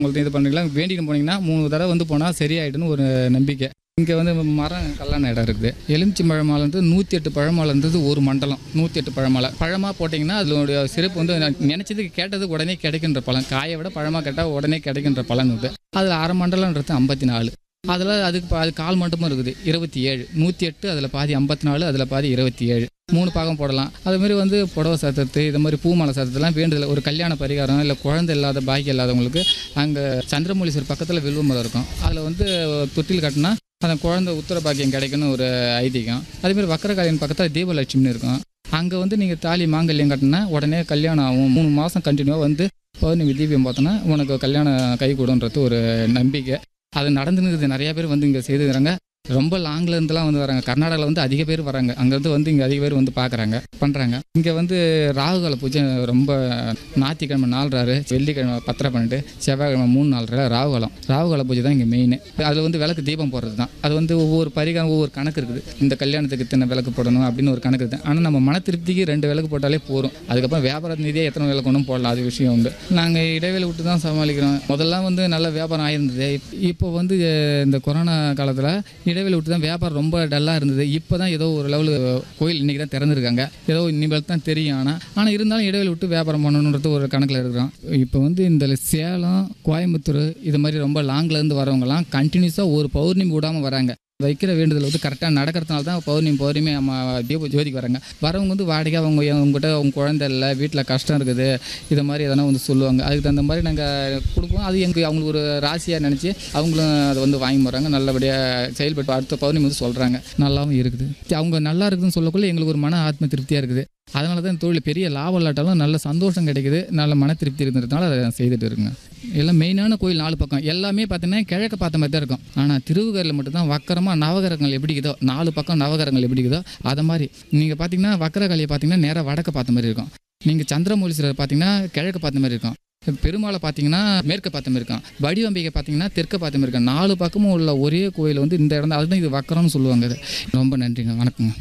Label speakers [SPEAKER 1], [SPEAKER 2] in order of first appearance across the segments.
[SPEAKER 1] உங்கள்ட்ட இது பண்ணுறீங்களா வேண்டிட்டு போனீங்கன்னா மூணு தடவை வந்து போனால் சரியாயிடுன்னு ஒரு நம்பிக்கை இங்கே வந்து மரம் கல்லான இடம் இருக்குது எலுமிச்சி பழமாலை வந்து நூற்றி எட்டு பழமாலைன்றது ஒரு மண்டலம் நூற்றி எட்டு பழமாலை பழமாக போட்டிங்கன்னா அதனுடைய சிறப்பு வந்து நான் நினைச்சதுக்கு கேட்டது உடனே கிடைக்கின்ற பலன் காயை விட பழமாக கேட்டால் உடனே கிடைக்கின்ற பலன் இது அதில் அரை மண்டலம்ன்றது ஐம்பத்தி நாலு அதில் அதுக்கு பா- அது கால் மண்டபமும் இருக்குது இருபத்தி ஏழு நூற்றி எட்டு அதில் பாதி ஐம்பத்தி நாலு அதில் பாதி இருபத்தி ஏழு மூணு பாகம் போடலாம் அதுமாரி வந்து புடவை சத்தத்து இது மாதிரி பூமாலை சத்தத்துலாம் வேண்டுதல் ஒரு கல்யாண பரிகாரம் இல்லை குழந்தை இல்லாத பாக்கி இல்லாதவங்களுக்கு அங்கே சந்திரமொழீஸ்வரர் பக்கத்தில் வில்வ மரம் இருக்கும் அதில் வந்து தொட்டில் கட்டினா அந்த குழந்தை உத்தர பாக்கியம் கிடைக்குன்னு ஒரு ஐதீகம் அதேமாதிரி வக்கரகாலியின் பக்கத்தில் தீபலட்சுமின்னு இருக்கும் அங்கே வந்து நீங்கள் தாலி மாங்கல்யம் கட்டினா உடனே கல்யாணம் ஆகும் மூணு மாதம் கண்டினியூவாக வந்து பௌர்ணமி தீபம் பார்த்தோன்னா உனக்கு கல்யாணம் கை கூடுன்றது ஒரு நம்பிக்கை அது நடந்துன்னு நிறைய பேர் வந்து இங்கே செய்துக்கிறாங்க ரொம்ப லாங்ல இருந்துலாம் வந்து வராங்க கர்நாடகாவில் வந்து அதிக பேர் வராங்க அங்கேருந்து வந்து இங்கே அதிக பேர் வந்து பார்க்குறாங்க பண்ணுறாங்க இங்கே வந்து ராகுகால பூஜை ரொம்ப ஞாயிற்றுக்கிழமை நாலு வெள்ளிக்கிழமை பத்தரை பன்னெண்டு செவ்வாய்க்கிழமை மூணு நாலரை ராகுகாலம் ராகுகால பூஜை தான் இங்கே மெயின் அதில் வந்து விளக்கு தீபம் போடுறது தான் அது வந்து ஒவ்வொரு பரிகாரம் ஒவ்வொரு கணக்கு இருக்குது இந்த கல்யாணத்துக்கு இத்தனை விளக்கு போடணும் அப்படின்னு ஒரு கணக்கு இருக்குது ஆனால் நம்ம மன திருப்திக்கு ரெண்டு விளக்கு போட்டாலே போதும் அதுக்கப்புறம் வியாபார நிதியாக எத்தனை விளக்கு ஒன்றும் போடலாம் அது விஷயம் உண்டு நாங்கள் இடைவேளை விட்டு தான் சமாளிக்கிறோம் முதல்லாம் வந்து நல்ல வியாபாரம் ஆயிருந்தது இப்- இப்போ வந்து அஹ், இந்த கொரோனா காலத்தில் இடைவெளி விட்டு தான் வியாபாரம் ரொம்ப டல்லாக இருந்தது இப்போ தான் ஏதோ ஒரு லெவலு கோயில் இன்றைக்கி தான் திறந்துருக்காங்க ஏதோ இனிமேல் தான் தெரியும் ஆனால் ஆனால் இருந்தாலும் இடைவெளி விட்டு வியாபாரம் பண்ணணுன்றது ஒரு கணக்கில் இருக்கிறோம் இப்போ வந்து இந்த சேலம் கோயம்புத்தூர் இது மாதிரி ரொம்ப லாங்லேருந்து வரவங்கலாம் கண்டினியூஸாக ஒரு பௌர்ணமி விடாமல் வராங்க வைக்கிற வேண்டுதல் வந்து கரெக்டாக நடக்கிறதுனால தான் பௌர்ணமி பௌர்ணமி நம்ம தீப ஜோதிக்கு வராங்க வரவங்க வந்து வாடகை அவங்க அவங்ககிட்ட அவங்க குழந்தை இல்லை வீட்டில் கஷ்டம் இருக்குது இது மாதிரி எதனா வந்து சொல்லுவாங்க அதுக்கு தகுந்த மாதிரி நாங்கள் கொடுப்போம் அது எங்களுக்கு அவங்களுக்கு ஒரு ராசியாக நினச்சி அவங்களும் அதை வந்து வாங்கி போகிறாங்க நல்லபடியாக செயல்பட்டு அடுத்த பௌர்ணமி வந்து சொல்கிறாங்க நல்லாவும் இருக்குது அவங்க நல்லா இருக்குதுன்னு சொல்லக்குள்ள எங்களுக்கு ஒரு மன ஆத்ம திருப்தியாக இருக்குது அதனால தான் இந்த தொழில் பெரிய லாபம் இல்லாட்டாலும் நல்ல சந்தோஷம் கிடைக்குது நல்ல மன திருப்தி இருக்கிறதுனால அதை நான் செய்துட்டு இருக்குங்க எல்லாம் மெயினான கோயில் நாலு பக்கம் எல்லாமே பார்த்தீங்கன்னா கிழக்க பார்த்த மாதிரி தான் இருக்கும் ஆனால் திருவுகரில் மட்டும்தான் வக்கரமாக நவகரங்கள் எப்படி இருக்குதோ நாலு பக்கம் நவகரங்கள் எப்படி இருக்குதோ அதை மாதிரி நீங்கள் பார்த்தீங்கன்னா வக்கரகாலியை பார்த்தீங்கன்னா நேராக வடக்க பார்த்த மாதிரி இருக்கும் நீங்கள் சந்திரமௌலீஸ்வரர் பார்த்தீங்கன்னா கிழக்கு பார்த்த மாதிரி இருக்கும் பெருமாளை பார்த்தீங்கன்னா மேற்க பார்த்த மாதிரி இருக்கும் வடிவம்பிகை பார்த்தீங்கன்னா தெற்க பார்த்த மாதிரி இருக்கும் நாலு பக்கமும் உள்ள ஒரே கோயில் வந்து இந்த இடம் தான் அதுதான் இது வக்கரம்னு சொல்லுவாங்க இது ரொம்ப நன்றிங்க வணக்கங்க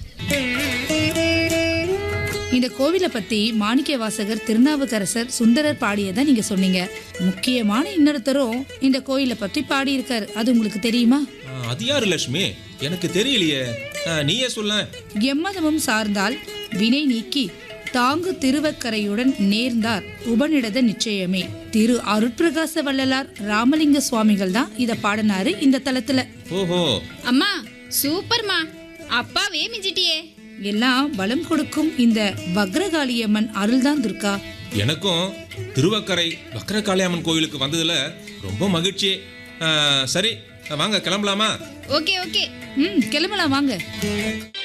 [SPEAKER 2] இந்த கோவிலை பத்தி மாணிக்க வாசகர் திருநாவுக்கரசர் சுந்தரர் பாடியதை நீங்க சொன்னீங்க முக்கியமான இன்னொருத்தரும் இந்த கோயிலை பத்தி பாடியிருக்காரு அது உங்களுக்கு தெரியுமா
[SPEAKER 3] ஆ, அது யாரு லட்சுமி எனக்கு தெரியலையே ஆ, நீயே சொல்ல
[SPEAKER 2] எம்மதமும் சார்ந்தால் வினை நீக்கி தாங்கு திருவக்கரையுடன் நேர்ந்தார் உபநிடத நிச்சயமே திரு அருட்பிரகாச வள்ளலார் ராமலிங்க சுவாமிகள் தான் இத பாடினாரு இந்த தலத்துல
[SPEAKER 3] ஓஹோ
[SPEAKER 4] அம்மா சூப்பர்மா அப்பாவே மிஞ்சிட்டியே
[SPEAKER 2] எல்லாம் வளம் கொடுக்கும் இந்த வக்ரகாளியம்மன் அருள்தான் துர்கா
[SPEAKER 3] எனக்கும் திருவக்கரை வக்கரகாளியம்மன் கோயிலுக்கு வந்ததுல ரொம்ப மகிழ்ச்சி ஆ, சரி வாங்க கிளம்பலாமா
[SPEAKER 2] ஓகே ஓகே ம் கிளம்பலாம் வாங்க